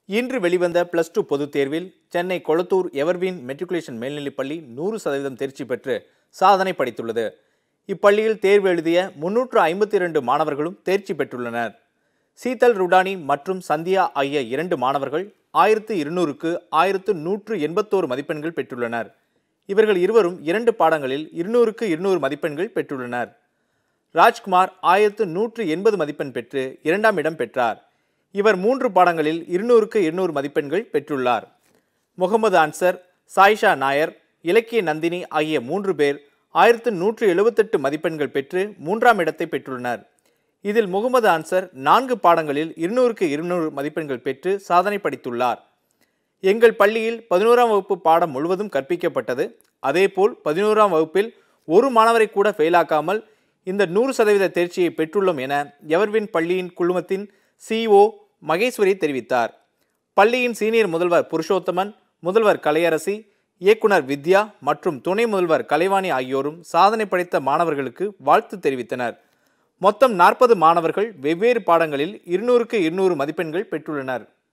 இன்று வெளிவந்த plus two பொதுத் தேர்வில் சென்னை கொளத்தூர் எவர்வீன் மெட்ரிகுலேஷன் மேல்நிலைப்பள்ளி நூறு சதவீதம் தேர்ச்சி பெற்று சாதனை படைத்துள்ளது இப்பள்ளியில் தேர்வு எழுதிய முன்னூற்று ஐம்பத்தி இரண்டு மாணவர்களும் தேர்ச்சி பெற்றுள்ளனர் சீதல் ருடானி மற்றும் சந்தியா ஆகிய இரண்டு மாணவர்கள் ஆயிரத்து இருநூறுக்கு ஆயிரத்து நூற்று எண்பத்தோரு மதிப்பெண்கள் பெற்றுள்ளனர் இவர்கள் இருவரும் இரண்டு பாடங்களில் இருநூறுக்கு இருநூறு மதிப்பெண்கள் பெற்றுள்ளனர் ராஜ்குமார் ஆயிரத்து நூற்று எண்பது மதிப்பெண் பெற்று இரண்டாம் இடம் பெற்றார் இவர் மூன்று பாடங்களில் இருநூறுக்கு இருநூறு மதிப்பெண்கள் பெற்றுள்ளார் முகமது அன்சர் சாயிஷா நாயர் இலக்கிய நந்தினி ஆகிய மூன்று பேர் ஆயிரத்து நூற்று எழுபத்தெட்டு மதிப்பெண்கள் பெற்று மூன்றாம் இடத்தை பெற்றுள்ளனர் இதில் முகமது அன்சர் நான்கு பாடங்களில் இருநூறுக்கு இருநூறு மதிப்பெண்கள் பெற்று சாதனை படைத்துள்ளார் எங்கள் பள்ளியில் பதினோராம் வகுப்பு பாடம் முழுவதும் கற்பிக்கப்பட்டது அதேபோல் பதினோராம் வகுப்பில் ஒரு மாணவரை கூட ஃபெயிலாக்காமல் இந்த நூறு சதவீத தேர்ச்சியை பெற்றுள்ளோம் என எவர்வின் பள்ளியின் குழுமத்தின் சிஇஓ மகேஸ்வரி தெரிவித்தார் பள்ளியின் சீனியர் முதல்வர் புருஷோத்தமன் முதல்வர் கலையரசி இயக்குனர் வித்யா மற்றும் துணை முதல்வர் கலைவாணி ஆகியோரும் சாதனை படைத்த மாணவர்களுக்கு வாழ்த்து தெரிவித்தனர் மொத்தம் நாற்பது மாணவர்கள் வெவ்வேறு பாடங்களில் இருநூறுக்கு இருநூறு மதிப்பெண்கள் பெற்றுள்ளனர்